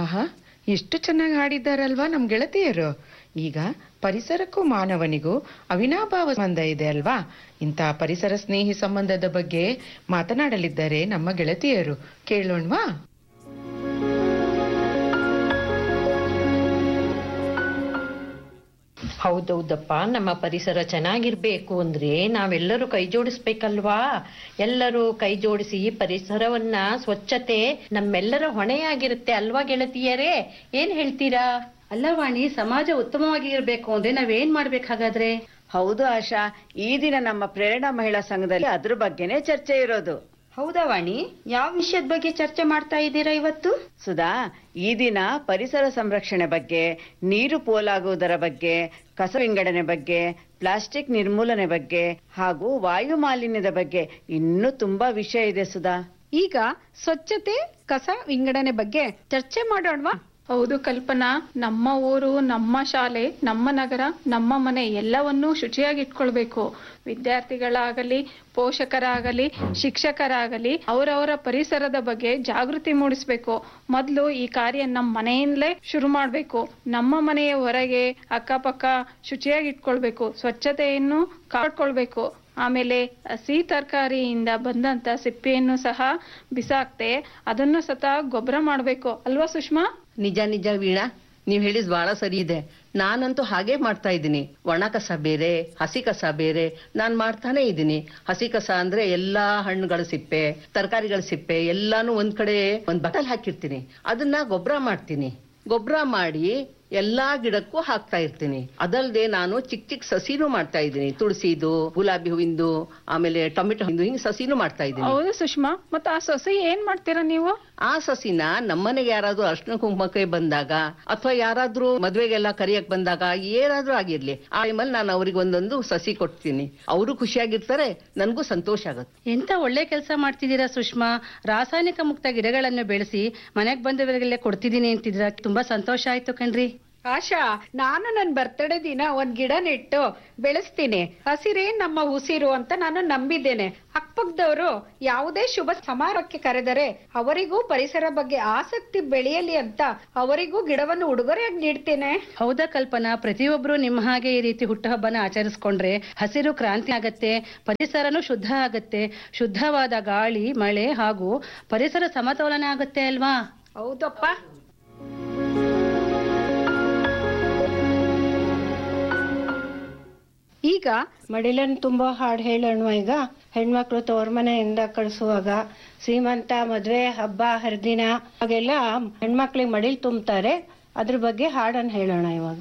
ಆಹಾ ಎಷ್ಟು ಚೆನ್ನಾಗಿ ಹಾಡಿದ್ದಾರಲ್ವಾ ನಮ್ ಗೆಳತಿಯರು ಈಗ ಪರಿಸರಕ್ಕೂ ಮಾನವನಿಗೂ ಅವಿನಾಭಾವ ಸಂಬಂಧ ಇದೆ ಅಲ್ವಾ ಇಂತಹ ಪರಿಸರ ಸ್ನೇಹಿ ಸಂಬಂಧದ ಬಗ್ಗೆ ಮಾತನಾಡಲಿದ್ದಾರೆ ನಮ್ಮ ಗೆಳತಿಯರು ಕೇಳೋಣ್ವಾ ಹೌದೌದಪ್ಪ ನಮ್ಮ ಪರಿಸರ ಚೆನ್ನಾಗಿರ್ಬೇಕು ಅಂದ್ರೆ ನಾವೆಲ್ಲರೂ ಕೈ ಜೋಡಿಸ್ಬೇಕಲ್ವಾ ಎಲ್ಲರೂ ಕೈ ಜೋಡಿಸಿ ಪರಿಸರವನ್ನ ಸ್ವಚ್ಛತೆ ನಮ್ಮೆಲ್ಲರ ಹೊಣೆಯಾಗಿರುತ್ತೆ ಅಲ್ವಾ ಗೆಳತಿಯರೇ ಏನ್ ಹೇಳ್ತೀರಾ ಅಲ್ಲ ವಾಣಿ ಸಮಾಜ ಉತ್ತಮವಾಗಿ ಇರಬೇಕು ಅಂದ್ರೆ ನಾವೇನ್ ಮಾಡ್ಬೇಕು ಹಾಗಾದ್ರೆ ಹೌದು ಆಶಾ ಈ ದಿನ ನಮ್ಮ ಪ್ರೇರಣಾ ಮಹಿಳಾ ಸಂಘದಲ್ಲಿ ಅದ್ರ ಬಗ್ಗೆನೇ ಚರ್ಚೆ ಇರೋದು ಹೌದಾ ವಾಣಿ ಯಾವ ವಿಷಯದ ಬಗ್ಗೆ ಚರ್ಚೆ ಮಾಡ್ತಾ ಇದ್ದೀರಾ ಇವತ್ತು ಸುಧಾ ಈ ದಿನ ಪರಿಸರ ಸಂರಕ್ಷಣೆ ಬಗ್ಗೆ ನೀರು ಪೋಲಾಗುವುದರ ಬಗ್ಗೆ ಕಸ ವಿಂಗಡಣೆ ಬಗ್ಗೆ ಪ್ಲಾಸ್ಟಿಕ್ ನಿರ್ಮೂಲನೆ ಬಗ್ಗೆ ಹಾಗೂ ವಾಯು ಮಾಲಿನ್ಯದ ಬಗ್ಗೆ ಇನ್ನೂ ತುಂಬಾ ವಿಷಯ ಇದೆ ಸುಧಾ ಈಗ ಸ್ವಚ್ಛತೆ ಕಸ ವಿಂಗಡಣೆ ಬಗ್ಗೆ ಚರ್ಚೆ ಮಾಡೋಣವಾ ಹೌದು ಕಲ್ಪನಾ ನಮ್ಮ ಊರು ನಮ್ಮ ಶಾಲೆ ನಮ್ಮ ನಗರ ನಮ್ಮ ಮನೆ ಎಲ್ಲವನ್ನೂ ಶುಚಿಯಾಗಿ ಇಟ್ಕೊಳ್ಬೇಕು ವಿದ್ಯಾರ್ಥಿಗಳಾಗಲಿ ಪೋಷಕರಾಗಲಿ ಶಿಕ್ಷಕರಾಗಲಿ ಅವರವರ ಪರಿಸರದ ಬಗ್ಗೆ ಜಾಗೃತಿ ಮೂಡಿಸ್ಬೇಕು ಮೊದಲು ಈ ಕಾರ್ಯ ನಮ್ಮ ಮನೆಯಿಂದಲೇ ಶುರು ಮಾಡಬೇಕು ನಮ್ಮ ಮನೆಯ ಹೊರಗೆ ಅಕ್ಕಪಕ್ಕ ಶುಚಿಯಾಗಿ ಇಟ್ಕೊಳ್ಬೇಕು ಸ್ವಚ್ಛತೆಯನ್ನು ಕಾಪಾಡ್ಕೊಳ್ಬೇಕು ಆಮೇಲೆ ಹಸಿ ತರಕಾರಿಯಿಂದ ಬಂದಂತ ಸಿಪ್ಪೆಯನ್ನು ಸಹ ಬಿಸಾಕ್ತೆ ಅದನ್ನು ಸತ ಗೊಬ್ಬರ ಮಾಡಬೇಕು ಅಲ್ವಾ ಸುಷ್ಮಾ ನಿಜ ನಿಜ ವೀಣಾ ನೀವ್ ಹೇಳಿದ್ ಬಹಳ ಸರಿ ಇದೆ ನಾನಂತೂ ಹಾಗೆ ಮಾಡ್ತಾ ಇದ್ದೀನಿ ಒಣ ಕಸ ಬೇರೆ ಹಸಿ ಕಸ ಬೇರೆ ನಾನ್ ಮಾಡ್ತಾನೆ ಇದ್ದೀನಿ ಹಸಿ ಕಸ ಅಂದ್ರೆ ಎಲ್ಲಾ ಹಣ್ಣುಗಳ ಸಿಪ್ಪೆ ತರಕಾರಿಗಳ ಸಿಪ್ಪೆ ಎಲ್ಲಾನು ಒಂದ್ ಕಡೆ ಒಂದ್ ಬಟಲ್ ಹಾಕಿರ್ತೀನಿ ಅದನ್ನ ಗೊಬ್ಬರ ಮಾಡ್ತೀನಿ ಗೊಬ್ಬರ ಮಾಡಿ ಎಲ್ಲಾ ಗಿಡಕ್ಕೂ ಹಾಕ್ತಾ ಇರ್ತೀನಿ ಅದಲ್ದೆ ನಾನು ಚಿಕ್ಕ ಚಿಕ್ಕ ಸಸಿನೂ ಮಾಡ್ತಾ ಇದ್ದೀನಿ ತುಳಸಿದು ಗುಲಾಬಿ ಹೂವಿಂದು ಆಮೇಲೆ ಟೊಮೆಟೊ ಹೂವಿಂದು ಹಿಂಗ್ ಸಸಿನೂ ಮಾಡ್ತಾ ಇದ್ದೀನಿ ಹೌದು ಸುಷ್ಮಾ ಮತ್ತೆ ಆ ಸೊಸೆ ಏನ್ ಮಾಡ್ತೀರಾ ನೀವು ಆ ಸಸಿನ ನಮ್ಮನೆಗೆ ಯಾರಾದ್ರೂ ಅರ್ಶಿನ ಕುಂಕುಮಕ್ಕೆ ಬಂದಾಗ ಅಥವಾ ಯಾರಾದ್ರೂ ಮದ್ವೆಗೆಲ್ಲ ಕರಿಯಕ್ ಬಂದಾಗ ಏನಾದ್ರೂ ಆಗಿರ್ಲಿ ಆ ಟೈಮಲ್ಲಿ ನಾನು ಅವ್ರಿಗೆ ಒಂದೊಂದು ಸಸಿ ಕೊಡ್ತೀನಿ ಅವರು ಖುಷಿಯಾಗಿರ್ತಾರೆ ನನ್ಗೂ ಸಂತೋಷ ಆಗುತ್ತೆ ಎಂತ ಒಳ್ಳೆ ಕೆಲಸ ಮಾಡ್ತಿದ್ದೀರಾ ಸುಷ್ಮಾ ರಾಸಾಯನಿಕ ಮುಕ್ತ ಗಿಡಗಳನ್ನು ಬೆಳೆಸಿ ಮನೆಗ್ ಬಂದವರಿಗೆಲ್ಲ ಕೊಡ್ತಿದ್ದೀನಿ ಅಂತಿದ್ರ ತುಂಬಾ ಸಂತೋಷ ಆಯ್ತು ಕಣ್ರಿ ಆಶಾ ನಾನು ನನ್ನ ಬರ್ತಡೇ ದಿನ ಒಂದ್ ಗಿಡ ನೆಟ್ಟು ಬೆಳೆಸ್ತೀನಿ ಹಸಿರೇ ನಮ್ಮ ಉಸಿರು ಅಂತ ನಾನು ನಂಬಿದ್ದೇನೆ ಅಕ್ಕಪಕ್ಕದವರು ಯಾವುದೇ ಶುಭ ಸಮಾರಂಭಕ್ಕೆ ಕರೆದರೆ ಅವರಿಗೂ ಪರಿಸರ ಬಗ್ಗೆ ಆಸಕ್ತಿ ಬೆಳೆಯಲಿ ಅಂತ ಅವರಿಗೂ ಗಿಡವನ್ನು ಉಡುಗೊರೆಯಾಗಿ ನೀಡ್ತೇನೆ ಹೌದಾ ಕಲ್ಪನಾ ಪ್ರತಿಯೊಬ್ರು ನಿಮ್ಮ ಹಾಗೆ ಈ ರೀತಿ ಹುಟ್ಟುಹಬ್ಬನ ಆಚರಿಸ್ಕೊಂಡ್ರೆ ಹಸಿರು ಕ್ರಾಂತಿ ಆಗತ್ತೆ ಪರಿಸರನೂ ಶುದ್ಧ ಆಗತ್ತೆ ಶುದ್ಧವಾದ ಗಾಳಿ ಮಳೆ ಹಾಗೂ ಪರಿಸರ ಸಮತೋಲನ ಆಗತ್ತೆ ಅಲ್ವಾ ಹೌದಪ್ಪ ಈಗ ಮಡಿಲನ್ ತುಂಬಾ ಹಾಡು ಹೇಳೋಣ ಈಗ ಹೆಣ್ಮಕ್ಳು ತವ್ರ ಮನೆಯಿಂದ ಕಳಿಸುವಾಗ ಸೀಮಂತ ಮದ್ವೆ ಹಬ್ಬ ಹರಿದಿನ ಹಾಗೆಲ್ಲ ಹೆಣ್ಮಕ್ಳಿಗೆ ಮಡಿಲ್ ತುಂಬ್ತಾರೆ ಅದ್ರ ಬಗ್ಗೆ ಹಾಡನ್ನು ಹೇಳೋಣ ಇವಾಗ